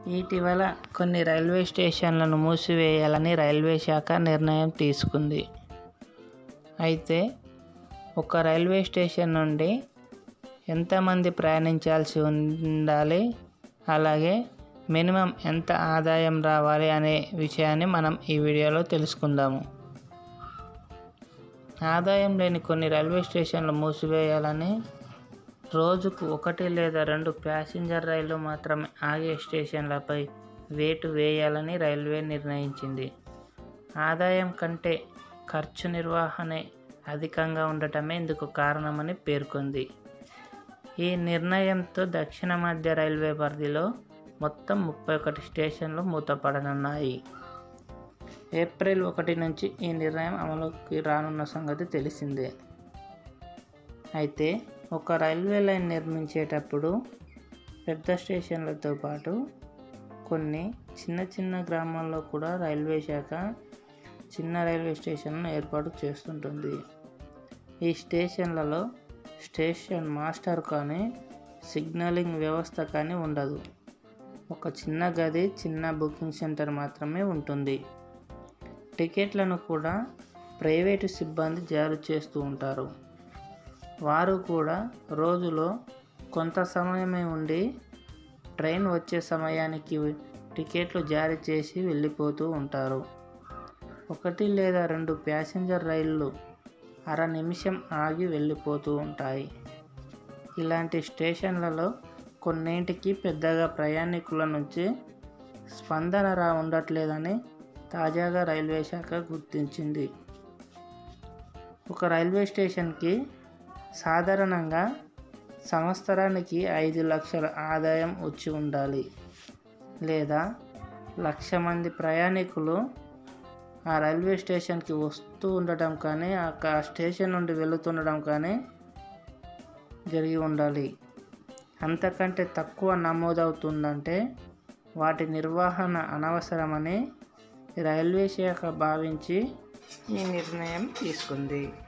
ఇటీవల కొన్ని railway స్టేషన్లను మూసివేయాలని railway శాఖ నిర్ణయం తీసుకుంది అయితే ఒక రైల్వే స్టేషన్ నుండి ఎంతమంది ప్రయాణించాల్సి ఉండాలి అలాగే మినిమం ఎంత ఆదాయం రావాలి అనే విషయాన్ని మనం ఈ వీడియోలో తెలుసుకుందాము ఆదాయం లేని కొన్ని రైల్వే స్టేషన్లు మూసివేయాలని రోజుకు ఒకటి లేదా రెండు ప్యాసింజర్ రైళ్లు మాత్రమే ఆగే స్టేషన్లపై వేటు వేయాలని రైల్వే నిర్ణయించింది ఆదాయం కంటే ఖర్చు నిర్వహణే అధికంగా ఉండటమే ఇందుకు కారణమని పేర్కొంది ఈ నిర్ణయంతో దక్షిణ మధ్య రైల్వే పరిధిలో మొత్తం ముప్పై ఒకటి స్టేషన్లు మూతపడనున్నాయి ఏప్రిల్ ఒకటి నుంచి ఈ నిర్ణయం అమలుకి రానున్న సంగతి తెలిసిందే అయితే ఒక రైల్వే లైన్ నిర్మించేటప్పుడు పెద్ద స్టేషన్లతో పాటు కొన్ని చిన్న చిన్న గ్రామాల్లో కూడా రైల్వే శాఖ చిన్న రైల్వే స్టేషన్లను ఏర్పాటు చేస్తుంటుంది ఈ స్టేషన్లలో స్టేషన్ మాస్టర్ కానీ సిగ్నలింగ్ వ్యవస్థ కానీ ఉండదు ఒక చిన్న గది చిన్న బుకింగ్ సెంటర్ మాత్రమే ఉంటుంది టికెట్లను కూడా ప్రైవేటు సిబ్బంది జారీ చేస్తూ ఉంటారు వారు కూడా రోజులో కొంత సమయమే ఉండి ట్రైన్ వచ్చే సమయానికి టికెట్లు జారీ చేసి వెళ్ళిపోతూ ఉంటారు ఒకటి లేదా రెండు ప్యాసింజర్ రైళ్ళు అర నిమిషం ఆగి వెళ్ళిపోతూ ఉంటాయి ఇలాంటి స్టేషన్లలో కొన్నింటికి పెద్దగా ప్రయాణికుల నుంచి స్పందన రా ఉండట్లేదని తాజాగా రైల్వే శాఖ గుర్తించింది ఒక రైల్వే స్టేషన్కి సాధారణంగా సంవత్సరానికి ఐదు లక్షల ఆదాయం వచ్చి ఉండాలి లేదా లక్ష మంది ప్రయాణికులు ఆ రైల్వే స్టేషన్కి వస్తూ ఉండటం కానీ ఆ స్టేషన్ నుండి వెళుతుండడం కానీ జరిగి ఉండాలి అంతకంటే తక్కువ నమోదవుతుందంటే వాటి నిర్వహణ అనవసరమని రైల్వే శాఖ భావించి ఈ నిర్ణయం తీసుకుంది